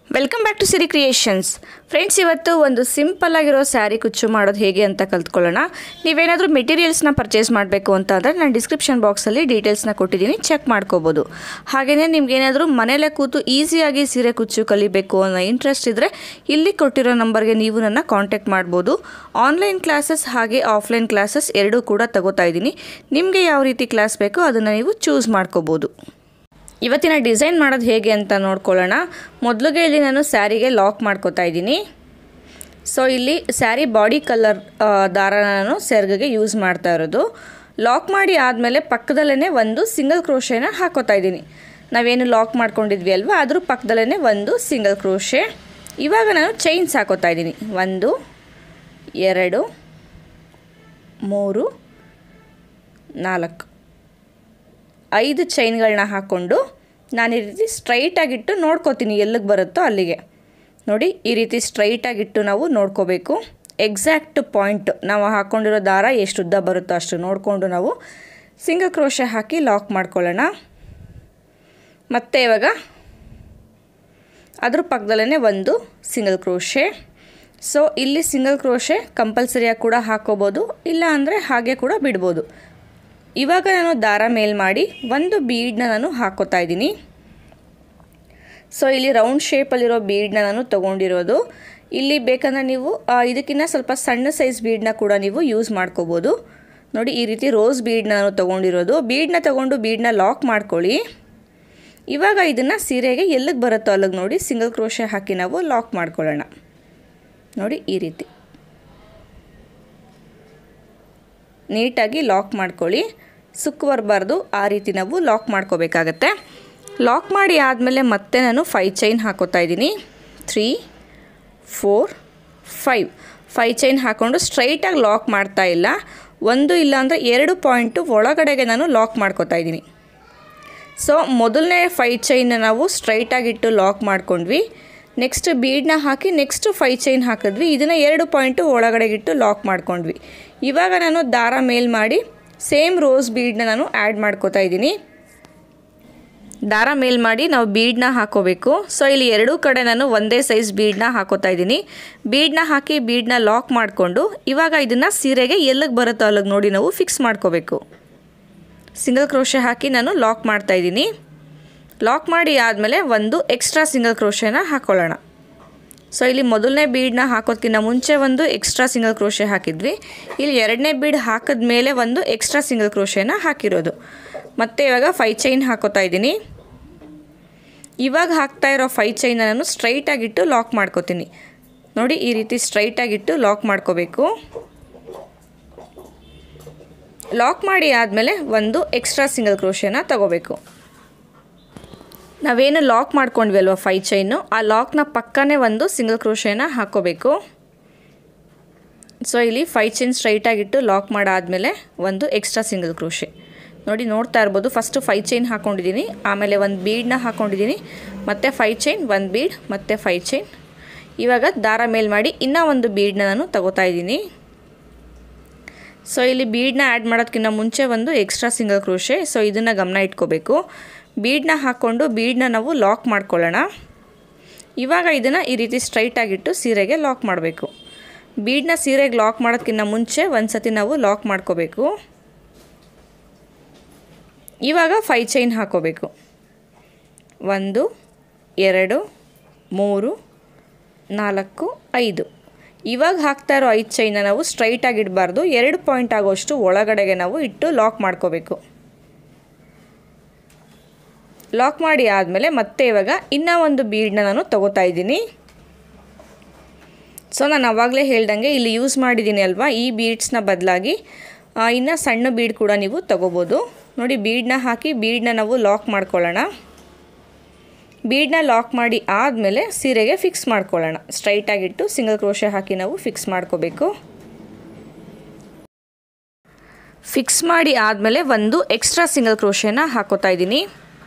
welcome back to Siri creations friends ಇವತ್ತು ಒಂದು simple ಆಗಿರೋ ಸ್ಯಾರಿ ಕುಚ್ಚು ಮಾಡೋದು ಹೇಗೆ ಅಂತ ಕಲ್ತ್ಕೊಳ್ಳೋಣ ನೀವೇನಾದರೂ ಮೆಟೀರಿಯಲ್ಸ್ನ ಪರ್ಚೇಸ್ ಮಾಡಬೇಕು ಅಂತ ಅಂದರೆ ನಾನು ಡಿಸ್ಕ್ರಿಪ್ಷನ್ ಬಾಕ್ಸಲ್ಲಿ ಡೀಟೇಲ್ಸ್ನ ಕೊಟ್ಟಿದ್ದೀನಿ ಚೆಕ್ ಮಾಡ್ಕೋಬೋದು ಹಾಗೆಯೇ ನಿಮ್ಗೇನಾದರೂ ಮನೇಲೆ ಕೂತು ಈಸಿಯಾಗಿ ಸೀರೆ ಕುಚ್ಚು ಕಲಿಬೇಕು ಅನ್ನೋ ಇಂಟ್ರೆಸ್ಟ್ ಇದ್ದರೆ ಇಲ್ಲಿ ಕೊಟ್ಟಿರೋ ನಂಬರ್ಗೆ ನೀವು ನನ್ನ ಕಾಂಟ್ಯಾಕ್ಟ್ ಮಾಡ್ಬೋದು ಆನ್ಲೈನ್ ಕ್ಲಾಸಸ್ ಹಾಗೆ ಆಫ್ಲೈನ್ ಕ್ಲಾಸಸ್ ಎರಡೂ ಕೂಡ ತಗೋತಾ ಇದ್ದೀನಿ ನಿಮಗೆ ಯಾವ ರೀತಿ ಕ್ಲಾಸ್ ಬೇಕೋ ಅದನ್ನು ನೀವು ಚೂಸ್ ಮಾಡ್ಕೋಬೋದು ಇವತ್ತಿನ ಡಿಸೈನ್ ಮಾಡೋದು ಹೇಗೆ ಅಂತ ನೋಡ್ಕೊಳ್ಳೋಣ ಮೊದಲಿಗೆ ಇಲ್ಲಿ ನಾನು ಸ್ಯಾರಿಗೆ ಲಾಕ್ ಮಾಡ್ಕೋತಾ ಇದ್ದೀನಿ ಸೊ ಇಲ್ಲಿ ಸ್ಯಾರಿ ಬಾಡಿ ಕಲರ್ ದಾರನ ನಾನು ಸೆರ್ಗಿಗೆ ಯೂಸ್ ಮಾಡ್ತಾ ಇರೋದು ಲಾಕ್ ಮಾಡಿ ಆದಮೇಲೆ ಪಕ್ಕದಲ್ಲೇ ಒಂದು ಸಿಂಗಲ್ ಕ್ರೋಶೆನ ಹಾಕೋತಾ ಇದ್ದೀನಿ ನಾವೇನು ಲಾಕ್ ಮಾಡ್ಕೊಂಡಿದ್ವಿ ಅಲ್ವಾ ಅದ್ರ ಪಕ್ಕದಲ್ಲೇ ಒಂದು ಸಿಂಗಲ್ ಕ್ರೋಶೆ ಇವಾಗ ನಾನು ಚೈನ್ಸ್ ಹಾಕೋತಾ ಇದ್ದೀನಿ ಒಂದು ಎರಡು ಮೂರು ನಾಲ್ಕು ಐದು ಚೈನ್ಗಳನ್ನ ಹಾಕ್ಕೊಂಡು ನಾನು ಈ ರೀತಿ ಸ್ಟ್ರೈಟಾಗಿಟ್ಟು ನೋಡ್ಕೋತೀನಿ ಎಲ್ಲಿಗೆ ಬರುತ್ತೋ ಅಲ್ಲಿಗೆ ನೋಡಿ ಈ ರೀತಿ ಸ್ಟ್ರೈಟಾಗಿಟ್ಟು ನಾವು ನೋಡ್ಕೋಬೇಕು ಎಕ್ಸಾಕ್ಟ್ ಪಾಯಿಂಟ್ ನಾವು ಹಾಕ್ಕೊಂಡಿರೋ ದಾರ ಎಷ್ಟು ಉದ್ದ ಬರುತ್ತೋ ಅಷ್ಟು ನೋಡಿಕೊಂಡು ನಾವು ಸಿಂಗಲ್ ಕ್ರೋಶೆ ಹಾಕಿ ಲಾಕ್ ಮಾಡ್ಕೊಳ್ಳೋಣ ಮತ್ತು ಇವಾಗ ಅದ್ರ ಪಕ್ಕದಲ್ಲೇ ಒಂದು ಸಿಂಗಲ್ ಕ್ರೋಶೆ ಸೊ ಇಲ್ಲಿ ಸಿಂಗಲ್ ಕ್ರೋಶೆ ಕಂಪಲ್ಸರಿಯಾಗಿ ಕೂಡ ಹಾಕೋಬೋದು ಇಲ್ಲ ಅಂದರೆ ಹಾಗೆ ಕೂಡ ಬಿಡ್ಬೋದು ಇವಾಗ ನಾನು ದಾರ ಮೇಲ್ ಮಾಡಿ ಒಂದು ಬೀಡನ್ನ ನಾನು ಹಾಕೋತಾ ಇದ್ದೀನಿ ಸೊ ಇಲ್ಲಿ ರೌಂಡ್ ಶೇಪಲ್ಲಿರೋ ಬೀಡನ್ನ ನಾನು ತೊಗೊಂಡಿರೋದು ಇಲ್ಲಿ ಬೇಕಂದ್ರೆ ನೀವು ಇದಕ್ಕಿಂತ ಸ್ವಲ್ಪ ಸಣ್ಣ ಸೈಜ್ ಬೀಡನ್ನ ಕೂಡ ನೀವು ಯೂಸ್ ಮಾಡ್ಕೋಬೋದು ನೋಡಿ ಈ ರೀತಿ ರೋಸ್ ಬೀಡನ್ನ ನಾನು ತೊಗೊಂಡಿರೋದು ಬೀಡನ್ನ ತೊಗೊಂಡು ಬೀಡನ್ನ ಲಾಕ್ ಮಾಡ್ಕೊಳ್ಳಿ ಇವಾಗ ಇದನ್ನು ಸೀರೆಗೆ ಎಲ್ಲಿಗೆ ಬರುತ್ತೋ ಅಲ್ಲಿಗೆ ನೋಡಿ ಸಿಂಗಲ್ ಕ್ರೋಶೆ ಹಾಕಿ ನಾವು ಲಾಕ್ ಮಾಡ್ಕೊಳ್ಳೋಣ ನೋಡಿ ಈ ರೀತಿ ನೀಟಾಗಿ ಲಾಕ್ ಮಾಡ್ಕೊಳ್ಳಿ ಸುಕ್ಕು ಬರಬಾರ್ದು ಆ ರೀತಿ ನಾವು ಲಾಕ್ ಮಾಡ್ಕೋಬೇಕಾಗತ್ತೆ ಲಾಕ್ ಮಾಡಿ ಆದಮೇಲೆ ಮತ್ತೆ ನಾನು ಫೈ ಚೈನ್ ಹಾಕೋತಾ ಇದ್ದೀನಿ three four five five chain ಹಾಕ್ಕೊಂಡು ಸ್ಟ್ರೈಟಾಗಿ ಲಾಕ್ ಮಾಡ್ತಾ ಇಲ್ಲ ಒಂದು ಇಲ್ಲ ಅಂದರೆ ಎರಡು ಪಾಯಿಂಟು ಒಳಗಡೆಗೆ ನಾನು ಲಾಕ್ ಮಾಡ್ಕೋತಾ ಇದ್ದೀನಿ ಸೊ ಮೊದಲನೇ ಫೈ ಚೈನ್ನ ನಾವು ಸ್ಟ್ರೈಟಾಗಿಟ್ಟು ಲಾಕ್ ಮಾಡ್ಕೊಂಡ್ವಿ ನೆಕ್ಸ್ಟ್ ಬೀಡನ್ನ ಹಾಕಿ ನೆಕ್ಸ್ಟ್ ಫೈ ಚೈನ್ ಹಾಕಿದ್ವಿ ಇದನ್ನು ಎರಡು ಪಾಯಿಂಟು ಒಳಗಡೆಗಿಟ್ಟು ಲಾಕ್ ಮಾಡ್ಕೊಂಡ್ವಿ ಇವಾಗ ನಾನು ದಾರ ಮೇಲ್ ಮಾಡಿ ಸೇಮ್ ರೋಸ್ ಬೀಡನ್ನ ನಾನು ಆ್ಯಡ್ ಮಾಡ್ಕೋತಾ ಇದ್ದೀನಿ ದಾರ ಮೇಲ್ ಮಾಡಿ ನಾವು ಬೀಡನ್ನ ಹಾಕೋಬೇಕು ಸೊ ಇಲ್ಲಿ ಎರಡೂ ಕಡೆ ನಾನು ಒಂದೇ ಸೈಜ್ ಬೀಡನ್ನ ಹಾಕೋತಾ ಇದ್ದೀನಿ ಬೀಡನ್ನ ಹಾಕಿ ಬೀಡನ್ನ ಲಾಕ್ ಮಾಡಿಕೊಂಡು ಇವಾಗ ಇದನ್ನು ಸೀರೆಗೆ ಎಲ್ಲಿಗೆ ಬರುತ್ತೋ ಅಲ್ಲಿಗೆ ನೋಡಿ ನಾವು ಫಿಕ್ಸ್ ಮಾಡ್ಕೋಬೇಕು ಸಿಂಗಲ್ ಕ್ರೋಶೆ ಹಾಕಿ ನಾನು ಲಾಕ್ ಮಾಡ್ತಾ ಇದ್ದೀನಿ ಲಾಕ್ ಮಾಡಿ ಆದಮೇಲೆ ಒಂದು ಎಕ್ಸ್ಟ್ರಾ ಸಿಂಗಲ್ ಕ್ರೋಶೆನ ಹಾಕ್ಕೊಳ್ಳೋಣ ಸೊ ಇಲ್ಲಿ ಮೊದಲನೇ ಬೀಡನ್ನ ಹಾಕೋದಕ್ಕಿಂತ ಮುಂಚೆ ಒಂದು ಎಕ್ಸ್ಟ್ರಾ ಸಿಂಗಲ್ ಕ್ರೋಶೆ ಹಾಕಿದ್ವಿ ಇಲ್ಲಿ ಎರಡನೇ ಬೀಡ್ ಹಾಕಿದ ಮೇಲೆ ಒಂದು ಎಕ್ಸ್ಟ್ರಾ ಸಿಂಗಲ್ ಕ್ರೋಶೆನ ಹಾಕಿರೋದು ಮತ್ತು ಇವಾಗ ಫೈ ಚೈನ್ ಹಾಕೋತಾ ಇದ್ದೀನಿ ಇವಾಗ ಹಾಕ್ತಾ ಇರೋ ಫೈ ಚೈನ ನಾನು ಸ್ಟ್ರೈಟಾಗಿಟ್ಟು ಲಾಕ್ ಮಾಡ್ಕೋತೀನಿ ನೋಡಿ ಈ ರೀತಿ ಸ್ಟ್ರೈಟಾಗಿಟ್ಟು ಲಾಕ್ ಮಾಡ್ಕೋಬೇಕು ಲಾಕ್ ಮಾಡಿ ಆದಮೇಲೆ ಒಂದು ಎಕ್ಸ್ಟ್ರಾ ಸಿಂಗಲ್ ಕ್ರೋಶೆನ ತಗೋಬೇಕು ನಾವೇನು ಲಾಕ್ ಮಾಡ್ಕೊಂಡ್ವಿ ಅಲ್ವ ಫೈ ಚೈನು ಆ ಲಾಕ್ನ ಪಕ್ಕನೇ ಒಂದು ಸಿಂಗಲ್ ಕ್ರೋಶೆನ ಹಾಕೋಬೇಕು ಸೊ ಇಲ್ಲಿ ಫೈ ಚೈನ್ ಸ್ಟ್ರೈಟಾಗಿಟ್ಟು ಲಾಕ್ ಮಾಡಾದಮೇಲೆ ಒಂದು ಎಕ್ಸ್ಟ್ರಾ ಸಿಂಗಲ್ ಕ್ರೋಶೆ ನೋಡಿ ನೋಡ್ತಾ ಇರ್ಬೋದು ಫಸ್ಟು ಫೈ ಚೈನ್ ಹಾಕ್ಕೊಂಡಿದ್ದೀನಿ ಆಮೇಲೆ ಒಂದು ಬೀಡನ್ನ ಹಾಕ್ಕೊಂಡಿದ್ದೀನಿ ಮತ್ತು ಫೈ ಚೈನ್ ಒಂದು ಬೀಡ್ ಮತ್ತು ಫೈ ಚೈನ್ ಇವಾಗ ದಾರ ಮೇಲ್ ಮಾಡಿ ಇನ್ನೂ ಒಂದು ಬೀಡನ್ನ ನಾನು ತಗೋತಾ ಇದ್ದೀನಿ ಸೊ ಇಲ್ಲಿ ಬೀಡನ್ನ ಆ್ಯಡ್ ಮಾಡೋದಕ್ಕಿಂತ ಮುಂಚೆ ಒಂದು ಎಕ್ಸ್ಟ್ರಾ ಸಿಂಗಲ್ ಕ್ರೋಶೆ ಸೊ ಇದನ್ನು ಗಮನ ಇಟ್ಕೋಬೇಕು ಬೀಡನ್ನ ಹಾಕ್ಕೊಂಡು ಬೀಡನ್ನ ನಾವು ಲಾಕ್ ಮಾಡ್ಕೊಳ್ಳೋಣ ಇವಾಗ ಇದನ್ನು ಈ ರೀತಿ ಸ್ಟ್ರೈಟಾಗಿಟ್ಟು ಸೀರೆಗೆ ಲಾಕ್ ಮಾಡಬೇಕು ಬೀಡನ್ನ ಸೀರೆಗೆ ಲಾಕ್ ಮಾಡೋದಕ್ಕಿಂತ ಮುಂಚೆ ಒಂದು ಸತಿ ನಾವು ಲಾಕ್ ಮಾಡ್ಕೋಬೇಕು ಇವಾಗ ಫೈ ಚೈನ್ ಹಾಕೋಬೇಕು ಒಂದು ಎರಡು ಮೂರು ನಾಲ್ಕು ಐದು ಇವಾಗ ಹಾಕ್ತಾ ಇರೋ ಐದು ಚೈನ ನಾವು ಸ್ಟ್ರೈಟಾಗಿ ಇಡಬಾರ್ದು ಎರಡು ಪಾಯಿಂಟ್ ಆಗೋಷ್ಟು ಒಳಗಡೆಗೆ ನಾವು ಇಟ್ಟು ಲಾಕ್ ಮಾಡ್ಕೋಬೇಕು ಲಾಕ್ ಮಾಡಿ ಆದಮೇಲೆ ಮತ್ತೆ ಇವಾಗ ಇನ್ನೂ ಒಂದು ಬೀಡನ್ನ ನಾನು ತಗೋತಾ ಇದ್ದೀನಿ ಸೊ ನಾನು ಆವಾಗಲೇ ಹೇಳ್ದಂಗೆ ಇಲ್ಲಿ ಯೂಸ್ ಮಾಡಿದ್ದೀನಿ ಅಲ್ವಾ ಈ ಬೀಡ್ಸ್ನ ಬದಲಾಗಿ ಇನ್ನು ಸಣ್ಣ ಬೀಡ್ ಕೂಡ ನೀವು ತಗೋಬೋದು ನೋಡಿ ಬೀಡನ್ನ ಹಾಕಿ ಬೀಡನ್ನ ನಾವು ಲಾಕ್ ಮಾಡ್ಕೊಳ್ಳೋಣ ಬೀಡನ್ನ ಲಾಕ್ ಮಾಡಿ ಆದಮೇಲೆ ಸೀರೆಗೆ ಫಿಕ್ಸ್ ಮಾಡ್ಕೊಳ್ಳೋಣ ಸ್ಟ್ರೈಟಾಗಿಟ್ಟು ಸಿಂಗಲ್ ಕ್ರೋಶೆ ಹಾಕಿ ನಾವು ಫಿಕ್ಸ್ ಮಾಡ್ಕೋಬೇಕು ಫಿಕ್ಸ್ ಮಾಡಿ ಆದಮೇಲೆ ಒಂದು ಎಕ್ಸ್ಟ್ರಾ ಸಿಂಗಲ್ ಕ್ರೋಶೆನ ಹಾಕೋತಾ ಇದ್ದೀನಿ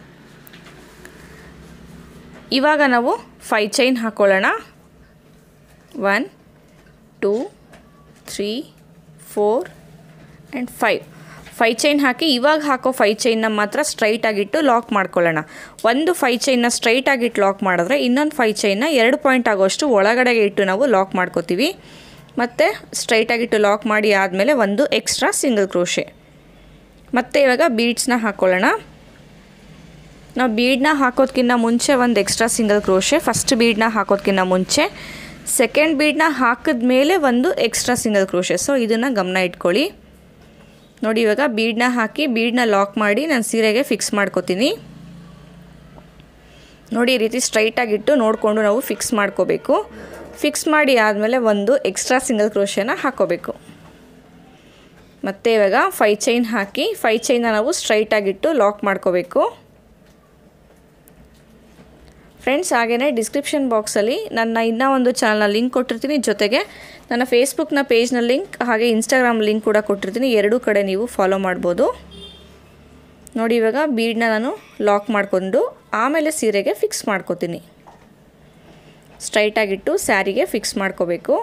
ಇವಾಗ ನಾವು ಫೈ ಚೈನ್ ಹಾಕ್ಕೊಳ್ಳೋಣ one two three four and five five chain ಹಾಕಿ ಇವಾಗ ಹಾಕೋ ಫೈ ಚೈನ್ನ ಮಾತ್ರ ಸ್ಟ್ರೈಟ್ ಆಗಿಟ್ಟು ಲಾಕ್ ಮಾಡ್ಕೊಳ್ಳೋಣ ಒಂದು ಫೈ ಚೈನ್ನ ಸ್ಟ್ರೈಟ್ ಆಗಿಟ್ಟು ಲಾಕ್ ಮಾಡಿದ್ರೆ ಇನ್ನೊಂದು ಫೈ ಚೈನ್ನ ಎರಡು ಪಾಯಿಂಟ್ ಆಗೋಷ್ಟು ಒಳಗಡೆಗೆ ಇಟ್ಟು ನಾವು ಲಾಕ್ ಮಾಡ್ಕೋತೀವಿ ಮತ್ತು ಸ್ಟ್ರೈಟಾಗಿಟ್ಟು ಲಾಕ್ ಮಾಡಿ ಆದಮೇಲೆ ಒಂದು ಎಕ್ಸ್ಟ್ರಾ ಸಿಂಗಲ್ ಕ್ರೋಶೆ ಮತ್ತು ಇವಾಗ ಬೀಡ್ಸ್ನ ಹಾಕ್ಕೊಳ್ಳೋಣ ನಾವು ಬೀಡನ್ನ ಹಾಕೋದಕ್ಕಿಂತ ಮುಂಚೆ ಒಂದು ಎಕ್ಸ್ಟ್ರಾ ಸಿಂಗಲ್ ಕ್ರೋಶೆ ಫಸ್ಟ್ ಬೀಡನ್ನ ಹಾಕೋದಕ್ಕಿಂತ ಮುಂಚೆ ಸೆಕೆಂಡ್ ಬೀಡನ್ನ ಹಾಕಿದ ಮೇಲೆ ಒಂದು ಎಕ್ಸ್ಟ್ರಾ ಸಿಂಗಲ್ ಕ್ರೋಶೆ ಸೊ ಇದನ್ನು ಗಮನ ಇಟ್ಕೊಳ್ಳಿ ನೋಡಿ ಇವಾಗ ಬೀಡನ್ನ ಹಾಕಿ ಬೀಡನ್ನ ಲಾಕ್ ಮಾಡಿ ನಾನು ಸೀರೆಗೆ ಫಿಕ್ಸ್ ಮಾಡ್ಕೋತೀನಿ ನೋಡಿ ಈ ರೀತಿ ಸ್ಟ್ರೈಟಾಗಿಟ್ಟು ನೋಡಿಕೊಂಡು ನಾವು ಫಿಕ್ಸ್ ಮಾಡ್ಕೋಬೇಕು ಫಿಕ್ಸ್ ಮಾಡಿ ಆದಮೇಲೆ ಒಂದು ಎಕ್ಸ್ಟ್ರಾ ಸಿಂಗಲ್ ಕ್ರೋಶೆನ ಹಾಕೋಬೇಕು ಮತ್ತು ಇವಾಗ ಫೈ ಚೈನ್ ಹಾಕಿ ಫೈ ಚೈನ್ನ ನಾವು ಸ್ಟ್ರೈಟಾಗಿಟ್ಟು ಲಾಕ್ ಮಾಡ್ಕೋಬೇಕು ಫ್ರೆಂಡ್ಸ್ ಹಾಗೆಯೇ ಡಿಸ್ಕ್ರಿಪ್ಷನ್ ಬಾಕ್ಸಲ್ಲಿ ನನ್ನ ಇನ್ನೂ ಒಂದು ಚಾನಲ್ನ ಲಿಂಕ್ ಕೊಟ್ಟಿರ್ತೀನಿ ಜೊತೆಗೆ ನನ್ನ ಫೇಸ್ಬುಕ್ನ ಪೇಜ್ನ ಲಿಂಕ್ ಹಾಗೆ ಇನ್ಸ್ಟಾಗ್ರಾಮ್ ಲಿಂಕ್ ಕೂಡ ಕೊಟ್ಟಿರ್ತೀನಿ ಎರಡೂ ಕಡೆ ನೀವು ಫಾಲೋ ಮಾಡ್ಬೋದು ನೋಡಿ ಇವಾಗ ಬೀಡನ್ನ ನಾನು ಲಾಕ್ ಮಾಡಿಕೊಂಡು ಆಮೇಲೆ ಸೀರೆಗೆ ಫಿಕ್ಸ್ ಮಾಡ್ಕೋತೀನಿ ಸ್ಟ್ರೈಟಾಗಿಟ್ಟು ಸ್ಯಾರಿಗೆ ಫಿಕ್ಸ್ ಮಾಡ್ಕೋಬೇಕು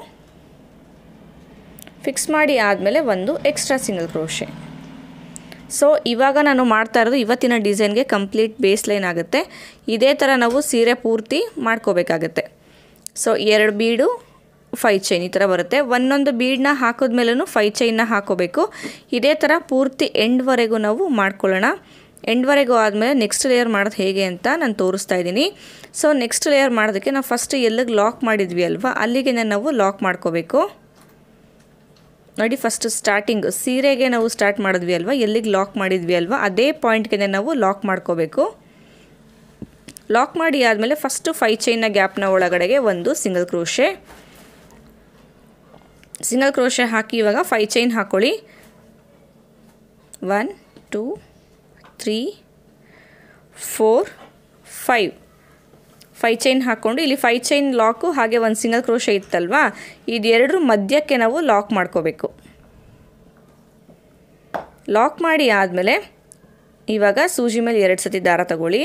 ಫಿಕ್ಸ್ ಮಾಡಿ ಆದಮೇಲೆ ಒಂದು ಎಕ್ಸ್ಟ್ರಾ ಸಿಂಗಲ್ ಕ್ರೋಶೆ ಸೊ ಇವಾಗ ನಾನು ಮಾಡ್ತಾ ಇರೋದು ಇವತ್ತಿನ ಡಿಸೈನ್ಗೆ ಕಂಪ್ಲೀಟ್ ಬೇಸ್ ಲೈನ್ ಆಗುತ್ತೆ ಇದೇ ಥರ ನಾವು ಸೀರೆ ಪೂರ್ತಿ ಮಾಡ್ಕೋಬೇಕಾಗತ್ತೆ ಸೊ ಎರಡು ಬೀಡು ಫೈ ಚೈನ್ ಈ ಥರ ಬರುತ್ತೆ ಒಂದೊಂದು ಬೀಡನ್ನ ಹಾಕಿದ್ಮೇಲೂ ಫೈ ಚೈನ್ನ ಹಾಕೋಬೇಕು ಇದೇ ಥರ ಪೂರ್ತಿ ಎಂಡ್ವರೆಗೂ ನಾವು ಮಾಡ್ಕೊಳ್ಳೋಣ ಎಂಡ್ವರೆಗೂ ಆದಮೇಲೆ ನೆಕ್ಸ್ಟ್ ಲೇಯರ್ ಮಾಡೋದು ಹೇಗೆ ಅಂತ ನಾನು ತೋರಿಸ್ತಾ ಇದ್ದೀನಿ ಸೊ ನೆಕ್ಸ್ಟ್ ಲೇಯರ್ ಮಾಡೋದಕ್ಕೆ ನಾವು ಫಸ್ಟ್ ಎಲ್ಲಿಗೆ ಲಾಕ್ ಮಾಡಿದ್ವಿ ಅಲ್ವಾ ಅಲ್ಲಿಗೆ ನಾವು ಲಾಕ್ ಮಾಡ್ಕೋಬೇಕು ನೋಡಿ ಫಸ್ಟ್ ಸ್ಟಾರ್ಟಿಂಗ್ ಸೀರೆಗೆ ನಾವು ಸ್ಟಾರ್ಟ್ ಮಾಡಿದ್ವಿ ಅಲ್ವಾ ಎಲ್ಲಿಗೆ ಲಾಕ್ ಮಾಡಿದ್ವಿ ಅಲ್ವಾ ಅದೇ ಪಾಯಿಂಟ್ಗೆ ನಾವು ಲಾಕ್ ಮಾಡ್ಕೋಬೇಕು ಲಾಕ್ ಮಾಡಿ ಆದಮೇಲೆ ಫಸ್ಟು ಫೈ ಚೈನ್ನ ಗ್ಯಾಪ್ನ ಒಳಗಡೆಗೆ ಒಂದು ಸಿಂಗಲ್ ಕ್ರೋಶೆ ಸಿಂಗಲ್ ಕ್ರೋಶೆ ಹಾಕಿ ಇವಾಗ ಫೈ ಚೈನ್ ಹಾಕ್ಕೊಳ್ಳಿ one two three four five five chain ಹಾಕ್ಕೊಂಡು ಇಲ್ಲಿ ಫೈ ಚೈನ್ ಲಾಕು ಹಾಗೆ ಒಂದು ಸಿಂಗಲ್ ಕ್ರೋಶೆ ಇತ್ತಲ್ವಾ ಇದೆರಡರ ಮಧ್ಯಕ್ಕೆ ನಾವು ಲಾಕ್ ಮಾಡ್ಕೋಬೇಕು ಲಾಕ್ ಮಾಡಿ ಆದಮೇಲೆ ಇವಾಗ ಸೂಜಿ ಮೇಲೆ ಎರಡು ಸತಿ ದಾರ ತಗೊಳ್ಳಿ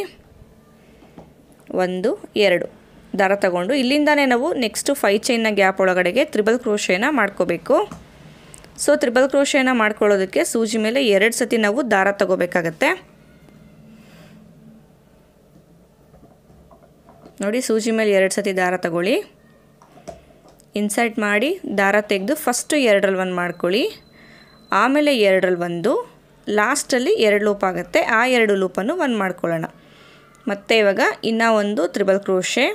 ಒಂದು ಎರಡು ದಾರ ತಗೊಂಡು ಇಲ್ಲಿಂದನೇ ನಾವು ನೆಕ್ಸ್ಟು ಫೈ ಚೈನ್ನ ಗ್ಯಾಪ್ ಒಳಗಡೆಗೆ ತ್ರಿಬಲ್ ಕ್ರೋಶೆನ ಮಾಡ್ಕೋಬೇಕು ಸೊ ತ್ರಿಬಲ್ ಕ್ರೋಶೆನ ಮಾಡ್ಕೊಳ್ಳೋದಕ್ಕೆ ಸೂಜಿ ಮೇಲೆ ಎರಡು ಸತಿ ನಾವು ದಾರ ತಗೋಬೇಕಾಗತ್ತೆ ನೋಡಿ ಸೂಜಿ ಮೇಲೆ ಎರಡು ಸತಿ ದಾರ ತಗೊಳ್ಳಿ ಇನ್ಸರ್ಟ್ ಮಾಡಿ ದಾರ ತೆಗೆದು ಫಸ್ಟು ಎರಡರಲ್ಲಿ ಒಂದು ಮಾಡ್ಕೊಳ್ಳಿ ಆಮೇಲೆ ಎರಡರಲ್ಲಿ ಒಂದು ಲಾಸ್ಟಲ್ಲಿ ಎರಡು ಲೂಪ್ ಆಗುತ್ತೆ ಆ ಎರಡು ಲೂಪನ್ನು ಒಂದು ಮಾಡ್ಕೊಳ್ಳೋಣ ಮತ್ತು ಇವಾಗ ಇನ್ನೂ ಒಂದು ತ್ರಿಬಲ್ ಕ್ರೋಶೆ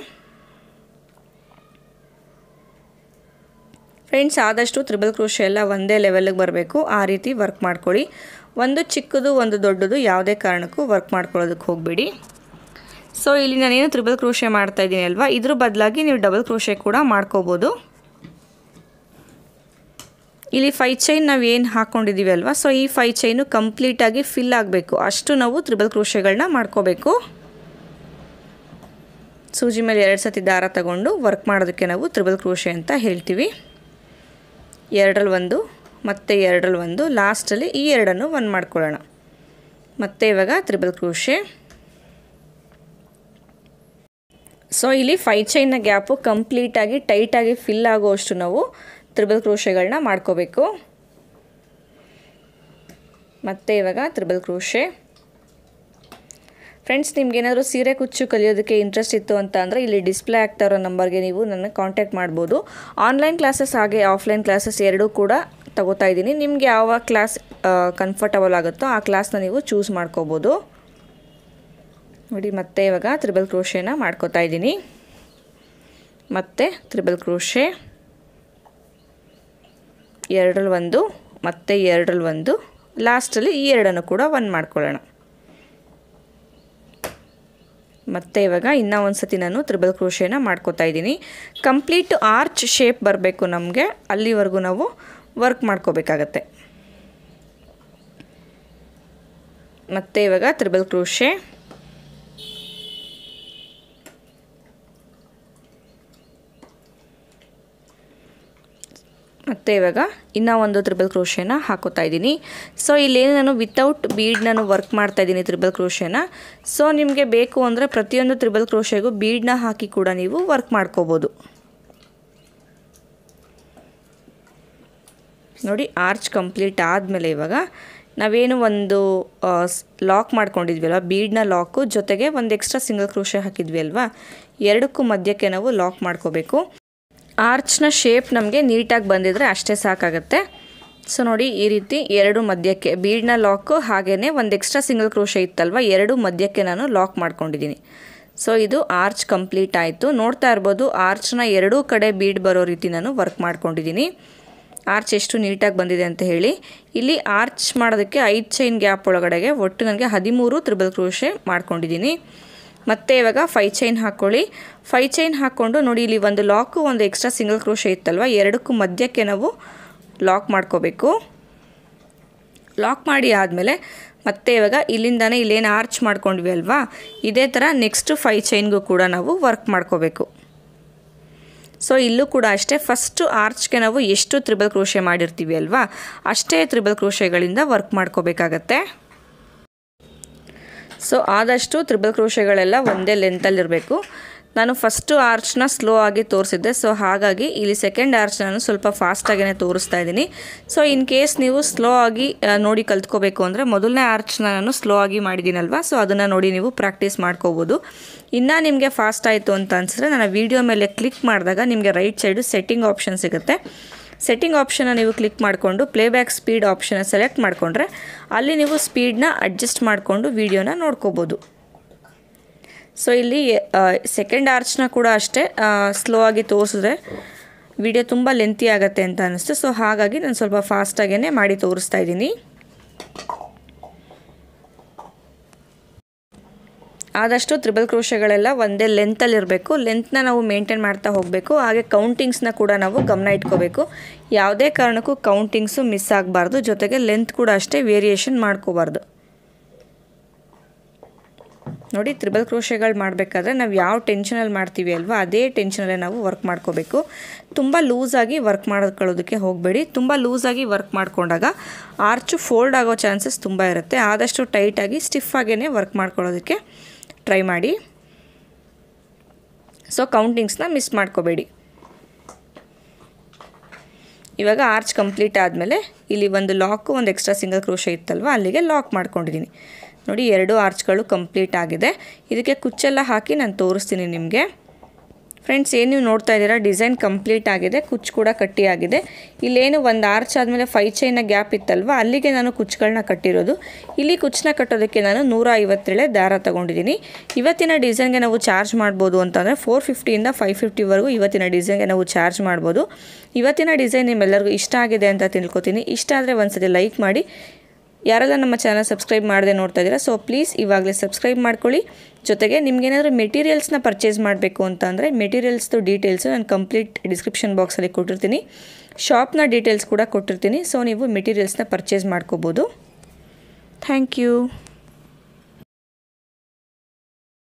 ಫ್ರೆಂಡ್ಸ್ ಆದಷ್ಟು ತ್ರಿಬಲ್ ಕ್ರೋಶೆ ಎಲ್ಲ ಒಂದೇ ಲೆವೆಲ್ಗೆ ಬರಬೇಕು ಆ ರೀತಿ ವರ್ಕ್ ಮಾಡ್ಕೊಳ್ಳಿ ಒಂದು ಚಿಕ್ಕದು ಒಂದು ದೊಡ್ಡದು ಯಾವುದೇ ಕಾರಣಕ್ಕೂ ವರ್ಕ್ ಮಾಡ್ಕೊಳ್ಳೋದಕ್ಕೆ ಹೋಗಬೇಡಿ ಸೊ ಇಲ್ಲಿ ನಾನೇನು ತ್ರಿಬಲ್ ಕ್ರೋಶೆ ಮಾಡ್ತಾ ಇದ್ದೀನಿ ಅಲ್ವಾ ಇದ್ರ ಬದಲಾಗಿ ನೀವು ಡಬಲ್ ಕ್ರೋಶೆ ಕೂಡ ಮಾಡ್ಕೋಬೋದು ಇಲ್ಲಿ ಫೈ ಚೈನ್ ನಾವು ಏನು ಹಾಕ್ಕೊಂಡಿದ್ದೀವಿ ಅಲ್ವಾ ಸೊ ಈ ಫೈ ಚೈನು ಕಂಪ್ಲೀಟಾಗಿ ಫಿಲ್ ಆಗಬೇಕು ಅಷ್ಟು ನಾವು ತ್ರಿಬಲ್ ಕ್ರೋಶೆಗಳನ್ನ ಮಾಡ್ಕೋಬೇಕು ಸೂಜಿ ಮೇಲೆ ಎರಡು ಸತಿ ದಾರ ತಗೊಂಡು ವರ್ಕ್ ಮಾಡೋದಕ್ಕೆ ನಾವು ತ್ರಿಬಲ್ ಕ್ರೋಶೆ ಅಂತ ಹೇಳ್ತೀವಿ ಎರಡರಲ್ಲಿ ಒಂದು ಮತ್ತು ಎರಡರಲ್ಲಿ ಒಂದು ಲಾಸ್ಟಲ್ಲಿ ಈ ಎರಡನ್ನು ಒಂದು ಮಾಡ್ಕೊಳ್ಳೋಣ ಮತ್ತು ಇವಾಗ ತ್ರಿಬಲ್ ಕ್ರೋಶೆ ಸೊ ಇಲ್ಲಿ ಫೈ ಚೈನ್ನ ಗ್ಯಾಪು ಕಂಪ್ಲೀಟಾಗಿ ಟೈಟಾಗಿ ಫಿಲ್ ಆಗುವಷ್ಟು ನಾವು ತ್ರಿಬಲ್ ಕ್ರೋಶೆಗಳನ್ನ ಮಾಡ್ಕೋಬೇಕು ಮತ್ತು ಇವಾಗ ತ್ರಿಬಲ್ ಕ್ರೋಶೆ ಫ್ರೆಂಡ್ಸ್ ನಿಮ್ಗೇನಾದರೂ ಸೀರೆ ಕುಚ್ಚು ಕಲಿಯೋದಕ್ಕೆ ಇಂಟ್ರೆಸ್ಟ್ ಇತ್ತು ಅಂತ ಅಂದರೆ ಇಲ್ಲಿ ಡಿಸ್ಪ್ಲೇ ಆಗ್ತಾ ಇರೋ ನಂಬರ್ಗೆ ನೀವು ನನ್ನ ಕಾಂಟ್ಯಾಕ್ಟ್ ಮಾಡ್ಬೋದು ಆನ್ಲೈನ್ ಕ್ಲಾಸಸ್ ಹಾಗೆ ಆಫ್ಲೈನ್ ಕ್ಲಾಸಸ್ ಎರಡೂ ಕೂಡ ತಗೋತಾ ಇದ್ದೀನಿ ನಿಮಗೆ ಯಾವ ಕ್ಲಾಸ್ ಕಂಫರ್ಟಬಲ್ ಆಗುತ್ತೋ ಆ ಕ್ಲಾಸ್ನ ನೀವು ಚೂಸ್ ಮಾಡ್ಕೋಬೋದು ನೋಡಿ ಮತ್ತೆ ಇವಾಗ ತ್ರಿಬಲ್ ಕ್ರೋಶೆನ ಮಾಡ್ಕೋತಾ ಇದ್ದೀನಿ ಮತ್ತು ತ್ರಿಬಲ್ ಕ್ರೋಶೆ ಎರಡರಲ್ಲಿ ಒಂದು ಮತ್ತು ಎರಡರಲ್ಲಿ ಒಂದು ಲಾಸ್ಟಲ್ಲಿ ಈ ಎರಡನ್ನು ಕೂಡ ಒಂದು ಮಾಡ್ಕೊಳ್ಳೋಣ ಮತ್ತು ಇವಾಗ ಇನ್ನೂ ಒಂದು ಸತಿ ನಾನು ತ್ರಿಬಲ್ ಕ್ರೋಶೆನ ಮಾಡ್ಕೋತಾ ಇದ್ದೀನಿ ಕಂಪ್ಲೀಟ್ ಆರ್ಚ್ ಶೇಪ್ ಬರಬೇಕು ನಮಗೆ ಅಲ್ಲಿವರೆಗೂ ನಾವು ವರ್ಕ್ ಮಾಡ್ಕೋಬೇಕಾಗತ್ತೆ ಮತ್ತು ಇವಾಗ ತ್ರಿಬಲ್ ಕ್ರೋಶೆ ಮತ್ತು ಇವಾಗ ಇನ್ನೂ ಒಂದು ತ್ರಿಬಲ್ ಕ್ರೋಶೆನ ಹಾಕೋತಾ ಇದ್ದೀನಿ ಸೊ ಇಲ್ಲೇನು ನಾನು ವಿತೌಟ್ ಬೀಡ್ ನಾನು ವರ್ಕ್ ಮಾಡ್ತಾ ಇದ್ದೀನಿ ತ್ರಿಬಲ್ ಕ್ರೋಶೆನ ಸೊ ನಿಮಗೆ ಬೇಕು ಅಂದರೆ ಪ್ರತಿಯೊಂದು ತ್ರಿಬಲ್ ಕ್ರೋಶೆಗೂ ಬೀಡನ್ನ ಹಾಕಿ ಕೂಡ ನೀವು ವರ್ಕ್ ಮಾಡ್ಕೋಬೋದು ನೋಡಿ ಆರ್ಚ್ ಕಂಪ್ಲೀಟ್ ಆದಮೇಲೆ ಇವಾಗ ನಾವೇನು ಒಂದು ಲಾಕ್ ಮಾಡ್ಕೊಂಡಿದ್ವಿ ಅಲ್ವಾ ಬೀಡ್ನ ಲಾಕು ಜೊತೆಗೆ ಒಂದು ಎಕ್ಸ್ಟ್ರಾ ಸಿಂಗಲ್ ಕ್ರೋಶೆ ಹಾಕಿದ್ವಿ ಅಲ್ವಾ ಎರಡಕ್ಕೂ ಮಧ್ಯಕ್ಕೆ ನಾವು ಲಾಕ್ ಮಾಡ್ಕೋಬೇಕು ಆರ್ಚ್ನ ಶೇಪ್ ನಮಗೆ ನೀಟಾಗಿ ಬಂದಿದ್ರೆ ಅಷ್ಟೇ ಸಾಕಾಗುತ್ತೆ ಸೊ ನೋಡಿ ಈ ರೀತಿ ಎರಡು ಮಧ್ಯಕ್ಕೆ ಬೀಡ್ನ ಲಾಕು ಹಾಗೆಯೇ ಒಂದು ಎಕ್ಸ್ಟ್ರಾ ಸಿಂಗಲ್ ಕ್ರೋಶೆ ಇತ್ತಲ್ವ ಎರಡು ಮಧ್ಯಕ್ಕೆ ನಾನು ಲಾಕ್ ಮಾಡ್ಕೊಂಡಿದ್ದೀನಿ ಸೊ ಇದು ಆರ್ಚ್ ಕಂಪ್ಲೀಟ್ ಆಯಿತು ನೋಡ್ತಾ ಇರ್ಬೋದು ಆರ್ಚ್ನ ಎರಡೂ ಕಡೆ ಬೀಡ್ ಬರೋ ರೀತಿ ನಾನು ವರ್ಕ್ ಮಾಡ್ಕೊಂಡಿದ್ದೀನಿ ಆರ್ಚ್ ಎಷ್ಟು ನೀಟಾಗಿ ಬಂದಿದೆ ಅಂತ ಹೇಳಿ ಇಲ್ಲಿ ಆರ್ಚ್ ಮಾಡೋದಕ್ಕೆ ಐದು ಚೈನ್ ಗ್ಯಾಪ್ ಒಳಗಡೆಗೆ ಒಟ್ಟು ನನಗೆ ಹದಿಮೂರು ತ್ರಿಬಲ್ ಕ್ರೋಶೆ ಮಾಡ್ಕೊಂಡಿದ್ದೀನಿ ಮತ್ತೆ ಇವಾಗ ಫೈ ಚೈನ್ ಹಾಕ್ಕೊಳ್ಳಿ ಫೈ ಚೈನ್ ಹಾಕ್ಕೊಂಡು ನೋಡಿ ಇಲ್ಲಿ ಒಂದು ಲಾಕು ಒಂದು ಎಕ್ಸ್ಟ್ರಾ ಸಿಂಗಲ್ ಕ್ರೋಶೆ ಇತ್ತಲ್ವ ಎರಡಕ್ಕೂ ಮಧ್ಯಕ್ಕೆ ನಾವು ಲಾಕ್ ಮಾಡ್ಕೋಬೇಕು ಲಾಕ್ ಮಾಡಿ ಆದಮೇಲೆ ಮತ್ತೆ ಇವಾಗ ಇಲ್ಲಿಂದಾನೇ ಇಲ್ಲೇನು ಆರ್ಚ್ ಮಾಡ್ಕೊಂಡ್ವಿ ಅಲ್ವಾ ಇದೇ ಥರ ನೆಕ್ಸ್ಟು ಫೈ ಚೈನ್ಗೂ ಕೂಡ ನಾವು ವರ್ಕ್ ಮಾಡ್ಕೋಬೇಕು ಸೊ ಇಲ್ಲೂ ಕೂಡ ಅಷ್ಟೇ ಫಸ್ಟು ಆರ್ಚ್ಗೆ ನಾವು ಎಷ್ಟು ತ್ರಿಬಲ್ ಕ್ರೋಶೆ ಮಾಡಿರ್ತೀವಿ ಅಲ್ವಾ ಅಷ್ಟೇ ತ್ರಿಬಲ್ ಕ್ರೋಶೆಗಳಿಂದ ವರ್ಕ್ ಮಾಡ್ಕೋಬೇಕಾಗತ್ತೆ ಸೊ ಆದಷ್ಟು ತ್ರಿಬಲ್ ಕ್ರೋಶೆಗಳೆಲ್ಲ ಒಂದೇ ಲೆಂತಲ್ಲಿರಬೇಕು ನಾನು ಫಸ್ಟು ಆರ್ಚ್ನ ಸ್ಲೋ ಆಗಿ ತೋರಿಸಿದ್ದೆ ಸೊ ಹಾಗಾಗಿ ಇಲ್ಲಿ ಸೆಕೆಂಡ್ ಆರ್ಚ್ ನಾನು ಸ್ವಲ್ಪ ಫಾಸ್ಟಾಗೇ ತೋರಿಸ್ತಾ ಇದ್ದೀನಿ ಸೊ ಇನ್ ಕೇಸ್ ನೀವು ಸ್ಲೋ ಆಗಿ ನೋಡಿ ಕಲ್ತ್ಕೋಬೇಕು ಅಂದರೆ ಮೊದಲನೇ ಆರ್ಚ್ನ ನಾನು ಸ್ಲೋ ಆಗಿ ಮಾಡಿದ್ದೀನಲ್ವ ಸೊ ಅದನ್ನು ನೋಡಿ ನೀವು ಪ್ರಾಕ್ಟೀಸ್ ಮಾಡ್ಕೋಬೋದು ಇನ್ನು ನಿಮಗೆ ಫಾಸ್ಟ್ ಆಯಿತು ಅಂತ ಅನಿಸಿದ್ರೆ ನಾನು ವೀಡಿಯೋ ಮೇಲೆ ಕ್ಲಿಕ್ ಮಾಡಿದಾಗ ನಿಮಗೆ ರೈಟ್ ಸೈಡು ಸೆಟ್ಟಿಂಗ್ ಆಪ್ಷನ್ ಸಿಗುತ್ತೆ ಸೆಟ್ಟಿಂಗ್ ಆಪ್ಷನ್ನ ನೀವು ಕ್ಲಿಕ್ ಮಾಡಿಕೊಂಡು ಪ್ಲೇಬ್ಯಾಕ್ ಸ್ಪೀಡ್ ಆಪ್ಷನ್ನ ಸೆಲೆಕ್ಟ್ ಮಾಡಿಕೊಂಡ್ರೆ ಅಲ್ಲಿ ನೀವು ಸ್ಪೀಡ್ನ ಅಡ್ಜಸ್ಟ್ ಮಾಡಿಕೊಂಡು ವೀಡಿಯೋನ ನೋಡ್ಕೋಬೋದು ಸೊ ಇಲ್ಲಿ ಸೆಕೆಂಡ್ ಆರ್ಚ್ನ ಕೂಡ ಅಷ್ಟೇ ಸ್ಲೋ ಆಗಿ ತೋರಿಸಿದ್ರೆ ವಿಡಿಯೋ ತುಂಬ ಲೆಂತಿ ಆಗುತ್ತೆ ಅಂತ ಅನ್ನಿಸ್ತು ಸೊ ಹಾಗಾಗಿ ನಾನು ಸ್ವಲ್ಪ ಫಾಸ್ಟಾಗೇ ಮಾಡಿ ತೋರಿಸ್ತಾ ಇದ್ದೀನಿ ಆದಷ್ಟು ತ್ರಿಬಲ್ ಕ್ರೋಶೆಗಳೆಲ್ಲ ಒಂದೇ ಲೆಂತಲ್ಲಿರಬೇಕು ಲೆಂತ್ನ ನಾವು ಮೇಂಟೈನ್ ಮಾಡ್ತಾ ಹೋಗಬೇಕು ಹಾಗೆ ಕೌಂಟಿಂಗ್ಸ್ನ ಕೂಡ ನಾವು ಗಮನ ಇಟ್ಕೋಬೇಕು ಯಾವುದೇ ಕಾರಣಕ್ಕೂ ಕೌಂಟಿಂಗ್ಸು ಮಿಸ್ ಆಗಬಾರ್ದು ಜೊತೆಗೆ ಲೆಂತ್ ಕೂಡ ಅಷ್ಟೇ ವೇರಿಯೇಷನ್ ಮಾಡ್ಕೋಬಾರ್ದು ನೋಡಿ ತ್ರಿಬಲ್ ಕ್ರೋಶೆಗಳು ಮಾಡಬೇಕಾದ್ರೆ ನಾವು ಯಾವ ಟೆನ್ಷನಲ್ಲಿ ಮಾಡ್ತೀವಿ ಅಲ್ವಾ ಅದೇ ಟೆನ್ಷನಲ್ಲೇ ನಾವು ವರ್ಕ್ ಮಾಡ್ಕೋಬೇಕು ತುಂಬ ಲೂಸಾಗಿ ವರ್ಕ್ ಮಾಡ್ಕೊಳ್ಳೋದಕ್ಕೆ ಹೋಗಬೇಡಿ ತುಂಬ ಲೂಸಾಗಿ ವರ್ಕ್ ಮಾಡ್ಕೊಂಡಾಗ ಆರ್ಚು ಫೋಲ್ಡ್ ಆಗೋ ಚಾನ್ಸಸ್ ತುಂಬ ಇರುತ್ತೆ ಆದಷ್ಟು ಟೈಟಾಗಿ ಸ್ಟಿಫಾಗೇ ವರ್ಕ್ ಮಾಡ್ಕೊಳ್ಳೋದಕ್ಕೆ ಟ್ರೈ ಮಾಡಿ ಸೊ ಕೌಂಟಿಂಗ್ಸ್ನ ಮಿಸ್ ಮಾಡ್ಕೋಬೇಡಿ ಇವಾಗ ಆರ್ಚ್ ಕಂಪ್ಲೀಟ್ ಆದಮೇಲೆ ಇಲ್ಲಿ ಒಂದು ಲಾಕು ಒಂದು ಎಕ್ಸ್ಟ್ರಾ ಸಿಂಗಲ್ ಕ್ರೋಶೆ ಇತ್ತಲ್ವ ಅಲ್ಲಿಗೆ ಲಾಕ್ ಮಾಡ್ಕೊಂಡಿದ್ದೀನಿ ನೋಡಿ ಎರಡು ಆರ್ಚ್ಗಳು ಕಂಪ್ಲೀಟ್ ಆಗಿದೆ ಇದಕ್ಕೆ ಕುಚ್ಚೆಲ್ಲ ಹಾಕಿ ನಾನು ತೋರಿಸ್ತೀನಿ ನಿಮಗೆ ಫ್ರೆಂಡ್ಸ್ ಏನು ನೀವು ನೋಡ್ತಾ ಇದ್ದೀರಾ ಡಿಸೈನ್ ಕಂಪ್ಲೀಟ್ ಆಗಿದೆ ಕುಚ್ಚು ಕೂಡ ಕಟ್ಟಿ ಆಗಿದೆ ಇಲ್ಲೇನು ಒಂದು ಆರ್ಚ್ ಆದಮೇಲೆ ಫೈ ಚೈನ ಗ್ಯಾಪ್ ಇತ್ತಲ್ವ ಅಲ್ಲಿಗೆ ನಾನು ಕುಚ್ಚುಗಳನ್ನ ಕಟ್ಟಿರೋದು ಇಲ್ಲಿ ಕುಚ್ಚನ್ನ ಕಟ್ಟೋದಕ್ಕೆ ನಾನು ನೂರ ಐವತ್ತೇಳೆ ದಾರ ತೊಗೊಂಡಿದ್ದೀನಿ ಇವತ್ತಿನ ಡಿಸೈನ್ಗೆ ನಾವು ಚಾರ್ಜ್ ಮಾಡ್ಬೋದು ಅಂತಂದರೆ ಫೋರ್ ಫಿಫ್ಟಿಯಿಂದ ಫೈವ್ ಫಿಫ್ಟಿವರೆಗೂ ಇವತ್ತಿನ ಡಿಸೈನ್ಗೆ ನಾವು ಚಾರ್ಜ್ ಮಾಡ್ಬೋದು ಇವತ್ತಿನ ಡಿಸೈನ್ ನಿಮ್ಮೆಲ್ಲರಿಗೂ ಇಷ್ಟ ಆಗಿದೆ ಅಂತ ತಿಳ್ಕೊತೀನಿ ಇಷ್ಟ ಆದರೆ ಒಂದ್ಸತಿ ಲೈಕ್ ಮಾಡಿ ಯಾರೆಲ್ಲ ನಮ್ಮ ಚಾನಲ್ ಸಬ್ಸ್ಕ್ರೈಬ್ ಮಾಡದೆ ನೋಡ್ತಾ ಇದ್ದೀರಾ ಸೊ ಪ್ಲೀಸ್ ಇವಾಗಲೇ ಸಬ್ಸ್ಕ್ರೈಬ್ ಮಾಡ್ಕೊಳ್ಳಿ ಜೊತೆಗೆ ನಿಮ್ಗೇನಾದರೂ ಮೆಟೀರಿಯಲ್ಸ್ನ ಪರ್ಚೇಸ್ ಮಾಡಬೇಕು ಅಂತ ಅಂದರೆ ಮೆಟೀರಿಯಲ್ಸ್ದು ಡೀಟೇಲ್ಸು ನಾನು ಕಂಪ್ಲೀಟ್ ಡಿಸ್ಕ್ರಿಪ್ಷನ್ ಬಾಕ್ಸಲ್ಲಿ ಕೊಟ್ಟಿರ್ತೀನಿ ಶಾಪ್ನ ಡೀಟೇಲ್ಸ್ ಕೂಡ ಕೊಟ್ಟಿರ್ತೀನಿ ಸೊ ನೀವು ಮೆಟೀರಿಯಲ್ಸ್ನ ಪರ್ಚೇಸ್ ಮಾಡ್ಕೋಬೋದು ಥ್ಯಾಂಕ್ ಯು